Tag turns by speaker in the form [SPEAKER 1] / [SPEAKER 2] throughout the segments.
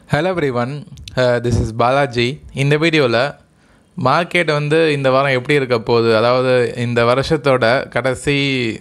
[SPEAKER 1] hello everyone this is Balaji இந்த வீடியோவில் market வந்து இந்த வாரம் எப்படி இருக்க போகுது அதாவது இந்த வருஷத்தோட கடைசி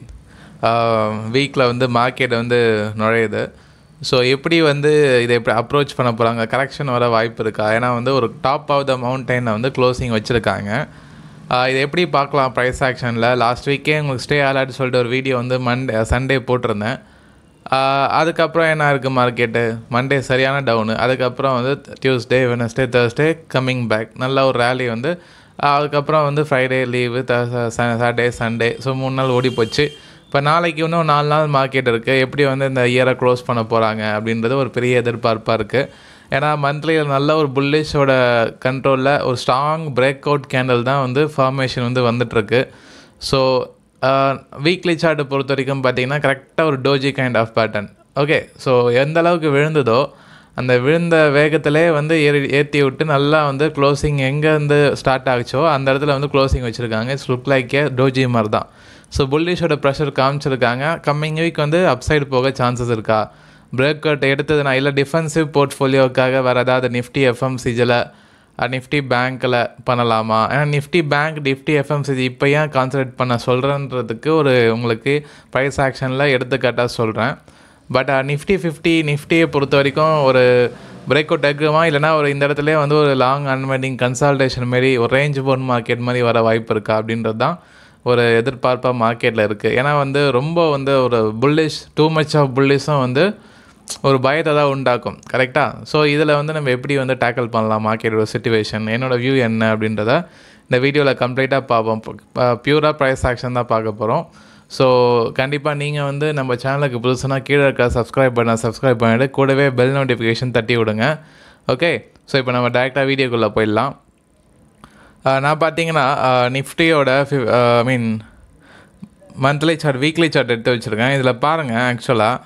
[SPEAKER 1] வீக்கில் வந்து மார்க்கெட் வந்து நுழையுது ஸோ எப்படி வந்து இதை எப்படி அப்ரோச் பண்ண போகிறாங்க கரெக்ஷன் வர வாய்ப்பு இருக்கா ஏன்னா வந்து ஒரு டாப் ஆஃப் த மவுண்டனில் வந்து க்ளோசிங் வச்சுருக்காங்க இதை எப்படி பார்க்கலாம் ப்ரைஸ் ஆக்ஷனில் லாஸ்ட் வீக்கே உங்களுக்கு ஸ்டே அலர்ட் சொல்லிட்டு ஒரு வீடியோ வந்து மண்டே சண்டே போட்டிருந்தேன் ஆஹ் அதுக்கப்புறம் என்ன இருக்குது மார்க்கெட்டு மண்டே சரியான டவுனு அதுக்கப்புறம் வந்து Tuesday Wednesday Thursday coming back நல்ல ஒரு ரேலி வந்து ஆஹ் அதுக்கப்புறம் வந்து Friday leave Saturday Sunday so மூணு நாள் ஓடி போச்சு இப்போ நாளைக்கு இன்னும் நாலு நாள் மார்க்கெட் இருக்குது எப்படி வந்து இந்த இயரை க்ளோஸ் பண்ண போகிறாங்க அப்படின்றது ஒரு பெரிய எதிர்பார்ப்பாக இருக்குது ஏன்னா மந்த்லியில் நல்ல ஒரு புல்லிஷோட கண்ட்ரோலில் ஒரு ஸ்ட்ராங் பிரேக் அவுட் கேண்டில் தான் வந்து ஃபார்மேஷன் வந்து வந்துட்டுருக்கு ஸோ வீக்லி சார்ட்டை பொறுத்த வரைக்கும் பார்த்தீங்கன்னா கரெக்டாக ஒரு doji kind of pattern okay so எந்த அளவுக்கு விழுந்ததோ அந்த விழுந்த வேகத்திலே வந்து ஏறி ஏற்றி விட்டு நல்லா வந்து க்ளோசிங் எங்கே வந்து ஸ்டார்ட் ஆகிச்சோ அந்த இடத்துல வந்து க்ளோசிங் வச்சுருக்காங்க it's look like a doji மாதிரி தான் ஸோ புல்லிஷோட ப்ரெஷர் காமிச்சிருக்காங்க கம்மிங் வீக் வந்து அப்சைடு போக சான்சஸ் இருக்கா பிரேக் அவுட் எடுத்ததுனா இல்லை டிஃபென்சிவ் போர்ட்ஃபோலியோக்காக வேறு ஏதாவது நிஃப்டி எஃப்எம்சிஜில் நிஃப்டி பேங்க்கில் பண்ணலாமா ஏன்னா நிஃப்டி பேங்க் நிஃப்டி எஃப்எம்சிஜி இப்போ ஏன் கான்சன்ட்ரேட் பண்ண சொல்கிறேன்றதுக்கு ஒரு உங்களுக்கு ப்ரைஸ் ஆக்ஷனில் எடுத்துக்காட்டாக சொல்கிறேன் பட் நிஃப்டி ஃபிஃப்டி நிஃப்டியை பொறுத்த வரைக்கும் ஒரு பிரேக் அவுட் எடுக்குமா இல்லைனா ஒரு இந்த இடத்துல வந்து ஒரு லாங் அன்வெண்டிங் கன்சால்டேஷன் மாரி ஒரு ரேஞ்ச் போர்ன் மார்க்கெட் மாதிரி வர வாய்ப்பு இருக்கா அப்படின்றது தான் ஒரு எதிர்பார்ப்பாக மார்க்கெட்டில் இருக்குது ஏன்னா வந்து ரொம்ப வந்து ஒரு புல்லிஷ் டூ மச் ஆஃப் புல்லிஷும் வந்து ஒரு பயத்தை தான் உண்டாக்கும் கரெக்டாக ஸோ இதில் வந்து நம்ம எப்படி வந்து டேக்கிள் பண்ணலாம் மார்க்கெட்டோட சுச்சுவேஷன் என்னோடய வியூ என்ன அப்படின்றத இந்த வீடியோவில் கம்ப்ளீட்டாக பார்ப்போம் பியூராக ப்ரைஸ் ஆக்ஷன் தான் பார்க்க போகிறோம் ஸோ கண்டிப்பாக நீங்கள் வந்து நம்ம சேனலுக்கு புதுசுனா கீழே இருக்க சப்ஸ்கிரைப் பண்ண சப்ஸ்கிரைப் பண்ணிவிட்டு கூடவே பெல் நோட்டிஃபிகேஷன் தட்டி விடுங்க ஓகே ஸோ இப்போ நம்ம டேரெக்டாக வீடியோக்குள்ளே போயிடலாம் நான் பார்த்தீங்கன்னா நிஃப்டியோட I mean monthly chart weekly chart எடுத்து வச்சுருக்கேன் இதில் பாருங்கள் ஆக்சுவலாக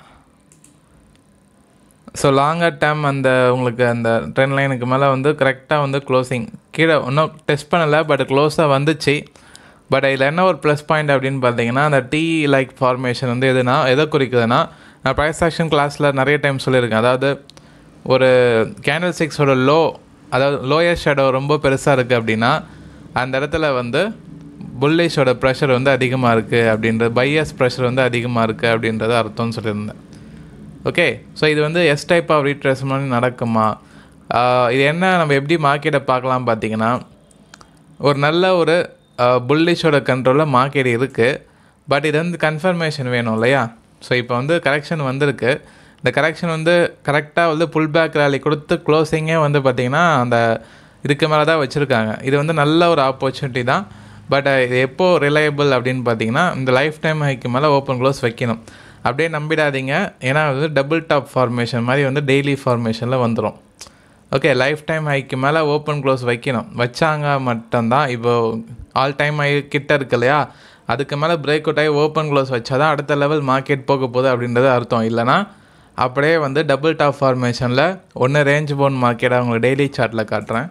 [SPEAKER 1] ஸோ லாங்கர் டேர்ம் அந்த உங்களுக்கு அந்த ட்ரெண்ட் லைனுக்கு மேலே வந்து கரெக்டாக வந்து க்ளோசிங் கீழே இன்னும் டெஸ்ட் பண்ணலை பட் க்ளோஸாக வந்துச்சு பட் இதில் என்ன ஒரு ப்ளஸ் பாயிண்ட் அப்படின்னு பார்த்தீங்கன்னா அந்த டீ லைக் ஃபார்மேஷன் வந்து எதுனா எதை குறிக்குதுன்னா நான் ப்ரைஸ் ஆக்ஷன் கிளாஸில் நிறைய டைம் சொல்லியிருக்கேன் அதாவது ஒரு கேண்டில் சிக்ஸோட லோ அதாவது லோயர் ஷேடோ ரொம்ப பெருசாக இருக்குது அப்படின்னா அந்த இடத்துல வந்து புல்லிஷோட ப்ரெஷர் வந்து அதிகமாக இருக்குது அப்படின்றது பையஸ் ப்ரெஷர் வந்து அதிகமாக இருக்குது அப்படின்றது அர்த்தம்னு சொல்லியிருந்தேன் ஓகே ஸோ இது வந்து எஸ் டைப் ஆஃப் ரீட்ரேஸ்மெண்ட் நடக்குமா இது என்ன நம்ம எப்படி மார்க்கெட்டை பார்க்கலாம் பார்த்தீங்கன்னா ஒரு நல்ல ஒரு புல்லிஷோட கண்ட்ரோலில் மார்க்கெட் இருக்குது பட் இது வந்து கன்ஃபர்மேஷன் வேணும் இல்லையா ஸோ இப்போ வந்து கரெக்ஷன் வந்திருக்கு இந்த கரெக்ஷன் வந்து கரெக்டாக வந்து புல் பேக் ரேலி கொடுத்து க்ளோசிங்கே வந்து பார்த்திங்கன்னா அந்த இதுக்கு மேலே தான் வச்சுருக்காங்க இது வந்து நல்ல ஒரு ஆப்பர்ச்சுனிட்டி தான் பட் இது எப்போது ரிலையபிள் அப்படின்னு பார்த்தீங்கன்னா இந்த லைஃப் டைம் ஹைக்கு மேலே ஓப்பன் க்ளோஸ் வைக்கணும் அப்படியே நம்பிடாதீங்க ஏன்னா வந்து டபுள் டாப் ஃபார்மேஷன் மாதிரி வந்து டெய்லி ஃபார்மேஷனில் வந்துடும் ஓகே லைஃப் டைம் ஹைக்கு மேலே ஓப்பன் க்ளோஸ் வைக்கணும் வச்சாங்க மட்டும்தான் இப்போ ஆல் டைம் ஹை கிட்ட இருக்கு இல்லையா அதுக்கு மேலே பிரேக் அவுட் ஆகி ஓப்பன் க்ளோஸ் வச்சா தான் அடுத்த லெவல் மார்க்கெட் போக போகுது அப்படின்றது அர்த்தம் இல்லைனா அப்படியே வந்து டபுள் டாப் ஃபார்மேஷனில் ஒன்று ரேஞ்ச் போன் மார்க்கெட்டாக உங்களுக்கு டெய்லி சார்ட்டில் காட்டுறேன்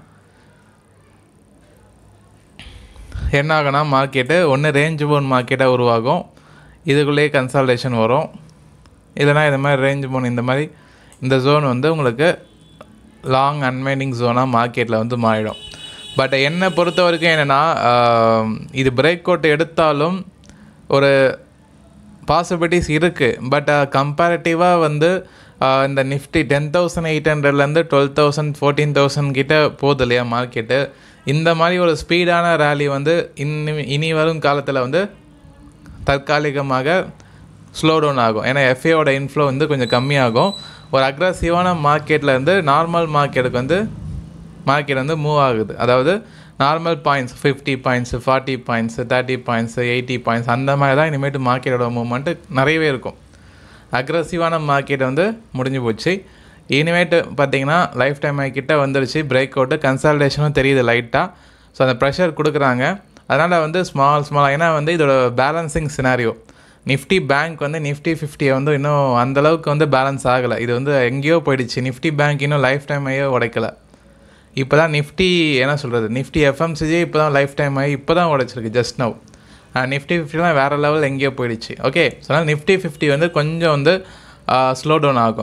[SPEAKER 1] என்ன ஆகுனா மார்க்கெட்டு ஒன்று ரேஞ்ச் போன் மார்க்கெட்டாக உருவாகும் இதுக்குள்ளேயே கன்சல்டேஷன் வரும் இல்லைனா இந்த மாதிரி ரேஞ்ச் போன் இந்த மாதிரி இந்த ஜோன் வந்து உங்களுக்கு லாங் அன்மைனிங் ஜோனாக மார்க்கெட்டில் வந்து மாறிடும் பட் என்னை பொறுத்த வரைக்கும் என்னென்னா இது பிரேக் அவுட் எடுத்தாலும் ஒரு பாசிபிலிட்டிஸ் இருக்குது பட் கம்பேரிட்டிவாக வந்து இந்த நிஃப்டி டென் தௌசண்ட் எயிட் ஹண்ட்ரட்லேருந்து டுவெல் தௌசண்ட் ஃபோர்டீன் தௌசண்ட் கிட்ட போகுது இல்லையா மார்க்கெட்டு இந்த மாதிரி ஒரு ஸ்பீடான ரேலி வந்து இனி இனி வரும் காலத்தில் வந்து தற்காலிகமாக ஸ்லோ டவுன் ஆகும் ஏன்னா எஃப்ஏவோட இன்ஃப்ளோ வந்து கொஞ்சம் கம்மியாகும் ஒரு அக்ரஸிவான மார்க்கெட்டில் இருந்து நார்மல் மார்க்கெட்டுக்கு வந்து மார்க்கெட் வந்து மூவ் ஆகுது அதாவது normal points fifty points forty points thirty points eighty points அந்த மாதிரி தான் இனிமேட்டு மார்க்கெட்டோட மூவ்மெண்ட்டு நிறையவே இருக்கும் அக்ரஸிவான மார்க்கெட் வந்து முடிஞ்சு போச்சு இனிமேட்டு பார்த்தீங்கன்னா லைஃப் டைம் கிட்ட வந்துருச்சு பிரேக் அவுட்டு கன்சல்டேஷனும் தெரியுது லைட்டாக ஸோ அந்த ப்ரெஷர் கொடுக்குறாங்க அதனால் வந்து ஸ்மால் ஸ்மால் ஏன்னா வந்து இதோட பேலன்சிங் சினாரியோ நிஃப்டி பேங்க் வந்து நிஃப்டி ஃபிஃப்டியை வந்து இன்னும் அந்தளவுக்கு வந்து பேலன்ஸ் ஆகலை இது வந்து எங்கேயோ போயிடுச்சு நிஃப்டி பேங்க் இன்னும் லைஃப் டைமையோ உடைக்கலை இப்போ தான் நிஃப்டி என்ன சொல்கிறது நிஃப்டி எஃப்எம்சிஜே இப்போ தான் லைஃப் டைம் ஆகி இப்போ தான் உடைச்சிருக்கு ஜஸ்ட் நவ் நிஃப்டி ஃபிஃப்டிலாம் வேறு லெவல் எங்கேயோ போயிடுச்சு ஓகே ஸோ அதனால் நிஃப்டி ஃபிஃப்டி வந்து கொஞ்சம் வந்து ஸ்லோ டவுன் ஆகும்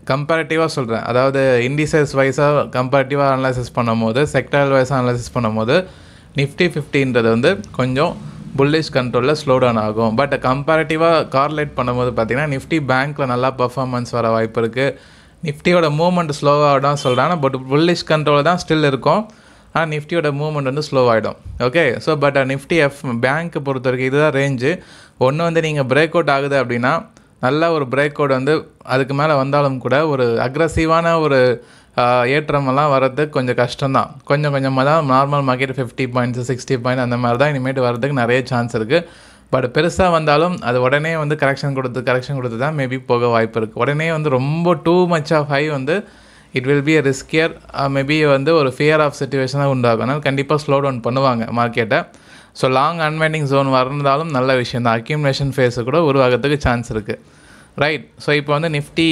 [SPEAKER 1] கம்பேரிட்டிவாக சொல்கிறேன் அதாவது இண்டிசஸ் வைஸாக கம்பேரிட்டிவாக அனலைசிஸ் பண்ணும்போது செக்டரல் வைஸாக அனலைசிஸ் பண்ணும்போது நிஃப்டி ஃபிஃப்டின்றது வந்து கொஞ்சம் புல்லிஷ் கண்ட்ரோலில் ஸ்லோ டவுன் ஆகும் பட் கம்பேரிட்டிவாக கார்லேட் பண்ணும்போது பார்த்தீங்கன்னா நிஃப்டி பேங்க்கில் நல்லா பர்ஃபார்மன்ஸ் வர வாய்ப்பு இருக்குது நிஃப்டியோட மூவ்மெண்ட் ஸ்லோவாக தான் சொல்கிறேன் பட் புல்லிஷ் கண்ட்ரோல் தான் ஸ்டில் இருக்கும் ஆனால் நிஃப்டியோட மூவ்மெண்ட் வந்து ஸ்லோ ஆகிடும் okay so but Nifty F பேங்க்கை பொறுத்த வரைக்கும் இதுதான் ரேஞ்சு ஒன்று வந்து நீங்கள் பிரேக் அவுட் ஆகுது அப்படின்னா நல்ல ஒரு பிரேக் அவுட் வந்து அதுக்கு மேலே வந்தாலும் கூட ஒரு அக்ரஸிவான ஒரு ஆஹ், ஏற்றமெல்லாம் வர்றதுக்கு கொஞ்சம் கஷ்டம்தான் கொஞ்சம் கொஞ்சமாக தான் normal market fifty points sixty point அந்த மாதிரி தான் இனிமேட்டு வர்றதுக்கு நிறைய சான்ஸ் இருக்குது பட் பெருசாக வந்தாலும் அது உடனே வந்து கரெக்ஷன் கொடுத்து கரெக்ஷன் கொடுத்து தான் மேபி போக வாய்ப்பு இருக்குது உடனே வந்து ரொம்ப டூ மச் ஆஃப் ஹை வந்து it will be a riskier maybe வந்து ஒரு ஃபியர் ஆஃப் சுச்சுவேஷனாக உண்டாகும் அதனால் கண்டிப்பாக ஸ்லோ டவுன் பண்ணுவாங்க மார்க்கெட்டை ஸோ லாங் அன்வைண்டிங் ஜோன் வரந்தாலும் நல்ல விஷயம் தான் அக்யூமுலேஷன் ஃபேஸு கூட உருவாகிறதுக்கு சான்ஸ் இருக்குது ரைட் ஸோ இப்போ வந்து நிஃப்டி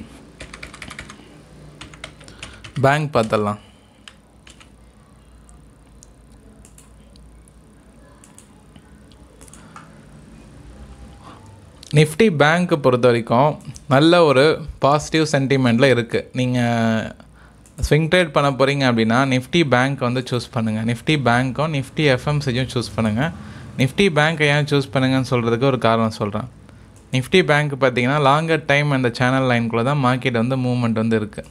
[SPEAKER 1] பேங்க் பார்த்துடலாம் நிஃப்டி பேங்க்கை பொறுத்த வரைக்கும் நல்ல ஒரு பாசிட்டிவ் சென்டிமெண்ட்டில் இருக்குது நீங்கள் ஸ்விங் ட்ரேட் பண்ண போகிறீங்க அப்படின்னா நிஃப்டி பேங்க் வந்து சூஸ் பண்ணுங்கள் நிஃப்டி பேங்க்கும் நிஃப்டி எஃப்எம்சிஜும் சூஸ் பண்ணுங்கள் நிஃப்டி பேங்க்கை ஏன் சூஸ் பண்ணுங்கன்னு சொல்கிறதுக்கு ஒரு காரணம் சொல்கிறேன் நிஃப்டி பேங்க் பார்த்தீங்கன்னா லாங்கர் டைம் அந்த சேனல் லைனுக்குள்ளே தான் மார்க்கெட் வந்து மூவ்மெண்ட் வந்து இருக்குது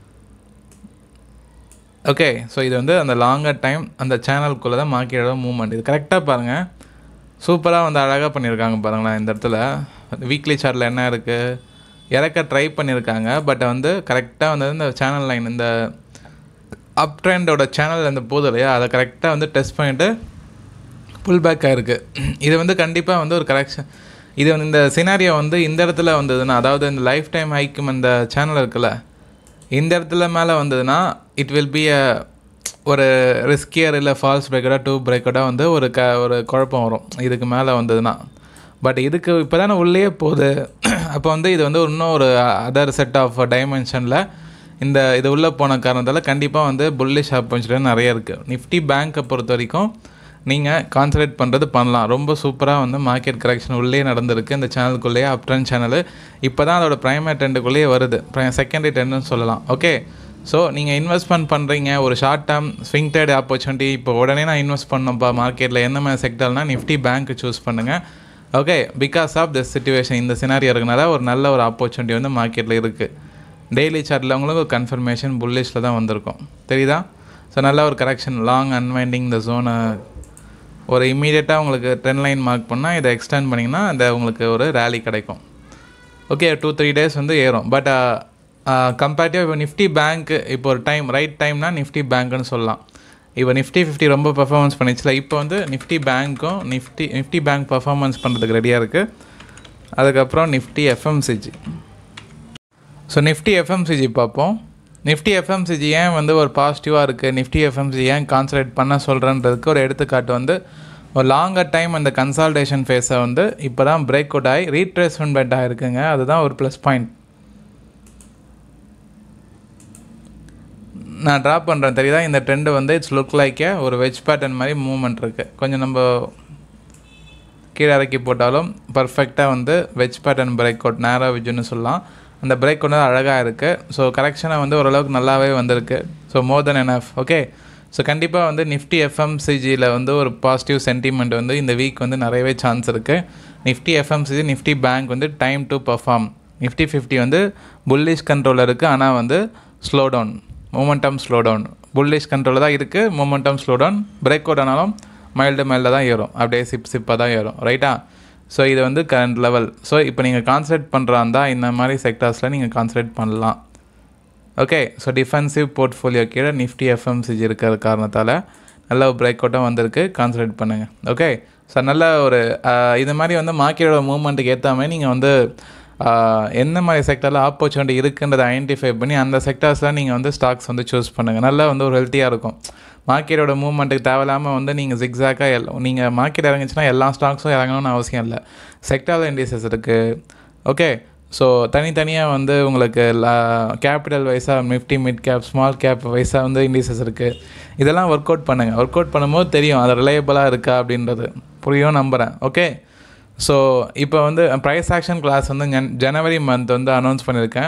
[SPEAKER 1] ஓகே ஸோ இது வந்து அந்த லாங்கர் டைம் அந்த சேனலுக்குள்ளே தான் மார்க்கெட்டோட மூவ்மெண்ட் இது கரெக்டாக பாருங்கள் சூப்பராக வந்து அழகாக பண்ணியிருக்காங்க பாருங்களேன் இந்த இடத்துல வீக்லி சார்ட்டில் என்ன இருக்குது இறக்க ட்ரை பண்ணியிருக்காங்க பட் வந்து கரெக்டாக வந்து இந்த சேனல் லைன் இந்த அப் ட்ரெண்டோட சேனல் அந்த போகுது இல்லையா அதை கரெக்டாக வந்து டெஸ்ட் பண்ணிவிட்டு புல் பேக் ஆயிருக்கு இது வந்து கண்டிப்பாக வந்து ஒரு கரெக்ஷன் இது வந்து இந்த சினாரியோ வந்து இந்த இடத்துல வந்ததுன்னா அதாவது இந்த லைஃப் டைம் ஹைக்கும் இந்த சேனல் இருக்குல்ல இந்த இடத்துல மேலே வந்ததுன்னா இட் வில் பி அ ஒரு ரிஸ்கியர் இல்லை ஃபால்ஸ் பிரேக்கடாக டூ பிரேக்கடாக வந்து ஒரு க ஒரு குழப்பம் வரும் இதுக்கு மேலே வந்ததுன்னா பட் இதுக்கு இப்போ தானே உள்ளே போகுது அப்போ வந்து இது வந்து இன்னும் ஒரு அதர் செட் ஆஃப் டைமென்ஷனில் இந்த இது உள்ளே போன காரணத்தால் கண்டிப்பாக வந்து புல்லிஷ் ஆப்பர்ச்சுனிட்டி நிறைய இருக்குது நிஃப்டி பேங்க்கை பொறுத்த வரைக்கும் நீங்கள் கான்சன்ட்ரேட் பண்ணுறது பண்ணலாம் ரொம்ப சூப்பராக வந்து மார்க்கெட் கரெக்ஷன் உள்ளே நடந்திருக்கு இந்த சேனலுக்குள்ளேயே அப் ட்ரெண்ட் சேனல் இப்போ தான் அதோட ப்ரைமரி ட்ரெண்டுக்குள்ளேயே வருது செகண்டரி ட்ரெண்டுன்னு சொல்லலாம் ஓகே ஸோ நீங்கள் இன்வெஸ்ட்மெண்ட் பண்ணுறீங்க ஒரு short term swing trade opportunity இப்போ உடனே நான் இன்வெஸ்ட் பண்ணப்பா மார்க்கெட்டில் எந்த மாதிரி செக்டர்னா நிஃப்டி பேங்க் சூஸ் பண்ணுங்கள் okay because of this situation இந்த சினாரியா இருக்கனால ஒரு நல்ல ஒரு ஆப்பர்ச்சுனிட்டி வந்து மார்க்கெட்டில் இருக்குது டெய்லி சார்ட்டில் உங்களுக்கு ஒரு கன்ஃபர்மேஷன் புல்லிஷில் தான் வந்திருக்கும் தெரியுதா ஸோ நல்ல ஒரு கரெக்ஷன் லாங் அன்வைண்டிங் இந்த ஜோனை ஒரு இம்மீடியட்டாக உங்களுக்கு ட்ரெண்ட் லைன் மார்க் பண்ணால் இதை எக்ஸ்டெண்ட் பண்ணிங்கன்னா அந்த உங்களுக்கு ஒரு ரேலி கிடைக்கும் ஓகே டூ த்ரீ டேஸ் வந்து ஏறும் பட் கம்பேரிட்டிவ் இப்போ நிஃப்டி பேங்க் இப்போ ஒரு டைம் ரைட் டைம்னா நிஃப்டி பேங்க்னு சொல்லலாம் இப்போ நிஃப்டி ஃபிஃப்டி ரொம்ப பர்ஃபார்மன்ஸ் பண்ணிச்சுல இப்போ வந்து நிஃப்டி பேங்க்கும் நிஃப்டி நிஃப்டி பேங்க் பர்ஃபார்மன்ஸ் பண்ணுறதுக்கு ரெடியாக இருக்குது அதுக்கப்புறம் Nifty FMCG so Nifty FMCG பார்ப்போம் நிஃப்டி எஃப்எம்சிஜி ஏன் வந்து ஒரு பாசிட்டிவாக இருக்குது நிஃப்டி எஃப்எம்சிஜி ஏன் கான்சன்ட்ரேட் பண்ண சொல்கிறேன்றதுக்கு ஒரு எடுத்துக்காட்டு வந்து ஒரு லாங்கர் டைம் அந்த கன்சால்டேஷன் ஃபேஸை வந்து இப்போ தான் பிரேக் அவுட் ஆகி ரீட்ரேஸ்மெண்ட் பெட் ஆகிருக்குங்க அதுதான் ஒரு ப்ளஸ் பாயிண்ட் நான் ட்ரா பண்ணுறேன் தெரியுதா இந்த ட்ரெண்டு வந்து இட்ஸ் லுக் லைக் ஒரு வெஜ் பேட்டர்ன் மாதிரி மூவ்மெண்ட் இருக்குது கொஞ்சம் நம்ம கீழே இறக்கி போட்டாலும் பர்ஃபெக்டாக வந்து வெஜ் பேட்டர்ன் பிரேக் அவுட் நேராக விஜுன்னு சொல்லலாம் அந்த பிரேக் அவுட் அழகாக இருக்குது ஸோ கரெக்ஷனை வந்து ஓரளவுக்கு நல்லாவே வந்திருக்கு so more than enough okay so கண்டிப்பாக வந்து நிஃப்டி எஃப்எம்சிஜியில் வந்து ஒரு பாசிட்டிவ் சென்டிமெண்ட் வந்து இந்த வீக் வந்து நிறையவே சான்ஸ் இருக்குது நிஃப்டி எஃப்எம்சிஜி நிஃப்டி பேங்க் வந்து time to perform Nifty fifty வந்து புல்லிஷ் கண்ட்ரோலில் இருக்குது ஆனால் வந்து slow down momentum slow down bullish கண்ட்ரோலில் தான் இருக்குது momentum slow down break out ஆனாலும் மைல்டு மைல்டாக தான் ஏறும் அப்படியே சிப் சிப்பாக தான் ஏறும் ரைட்டா ஸோ இது வந்து கரண்ட் லெவல் ஸோ இப்போ நீங்கள் கான்சன்ட்ரேட் பண்ணுறாந்தா இந்த மாதிரி செக்டார்ஸில் நீங்கள் கான்சன்ட்ரேட் பண்ணலாம் ஓகே ஸோ டிஃபென்சிவ் போர்ட்ஃபோலியோ கீழே நிஃப்டி எஃப்எம்சிஜி இருக்கிற காரணத்தால் நல்ல ஒரு பிரேக் அவுட்டும் வந்திருக்கு கான்சன்ட்ரேட் பண்ணுங்கள் ஓகே ஸோ நல்ல ஒரு ஆஹ், இது மாதிரி வந்து மார்க்கெட்டோட மூவ்மெண்ட்டுக்கு ஏற்ற மாதிரி நீங்கள் வந்து ஆஹ், எந்த மாதிரி செக்டரில் ஆப்பர்ச்சுனிட்டி இருக்குன்றதை ஐடென்டிஃபை பண்ணி அந்த செக்டார்ஸில் நீங்கள் வந்து ஸ்டாக்ஸ் வந்து சூஸ் பண்ணுங்கள் நல்லா வந்து ஒரு ஹெல்த்தியாக இருக்கும் மார்க்கெட்டோட மூவ்மெண்ட்டுக்கு தேவையில்லாமல் வந்து நீங்கள் ஜிக்ஸாக்காக எல் நீங்கள் மார்க்கெட் இறங்குச்சுன்னா எல்லா ஸ்டாக்ஸும் இறங்கணும்னு அவசியம் இல்லை செக்டார் இண்டிசஸ் இருக்குது ஓகே ஸோ தனித்தனியாக வந்து உங்களுக்கு கேபிட்டல் வைஸாக Nifty mid cap small cap வைஸாக வந்து இண்டிசஸ் இருக்குது இதெல்லாம் ஒர்க் அவுட் பண்ணுங்கள் ஒர்க் அவுட் பண்ணும்போது தெரியும் அது ரிலையபிளாக இருக்கா அப்படின்றது புரியும் நம்புகிறேன் ஓகே ஸோ இப்போ வந்து ப்ரைஸ் ஆக்ஷன் கிளாஸ் வந்து ஜன் ஜனவரி மந்த் வந்து அனௌன்ஸ் பண்ணியிருக்கேன்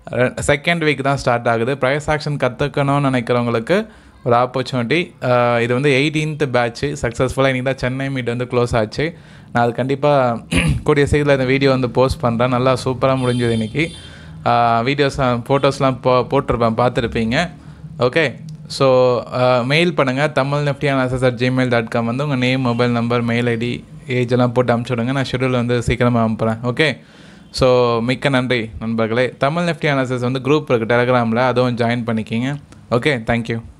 [SPEAKER 1] செகண்ட் வீக் தான் ஸ்டார்ட் ஆகுது ப்ரைஸ் ஆக்ஷன் கற்றுக்கணும்னு நினைக்கிறவங்களுக்கு ஒரு ஆப்பர்ச்சுனிட்டி இது வந்து எயிட்டீன்த் பேட்ச்சு சக்ஸஸ்ஃபுல்லாக இன்றைக்கி தான் சென்னை மீட் வந்து க்ளோஸ் ஆச்சு நான் அது கண்டிப்பாக கூடிய சீக்கிரத்தில் இந்த வீடியோ வந்து போஸ்ட் பண்ணுறேன் நல்லா சூப்பராக முடிஞ்சது இன்றைக்கி வீடியோஸ்லாம் ஃபோட்டோஸ்லாம் போ போட்டிருப்பேன் பார்த்துருப்பீங்க ஓகே ஸோ மெயில் பண்ணுங்கள் Tamil Nifty analysis at Gmail dot com வந்து உங்கள் name mobile number mail ID age எல்லாம் போட்டு அனுப்பிச்சி விடுங்க நான் ஷெடியூல் வந்து சீக்கிரமாக அனுப்புகிறேன் ஓகே ஸோ மிக்க நன்றி நண்பர்களே தமிழ் நெஃப்டி அனாலிசிஸ் வந்து குரூப் இருக்குது டெலகிராமில் அதுவும் ஜாயின் பண்ணிக்கிங்க ஓகே தேங்க்யூ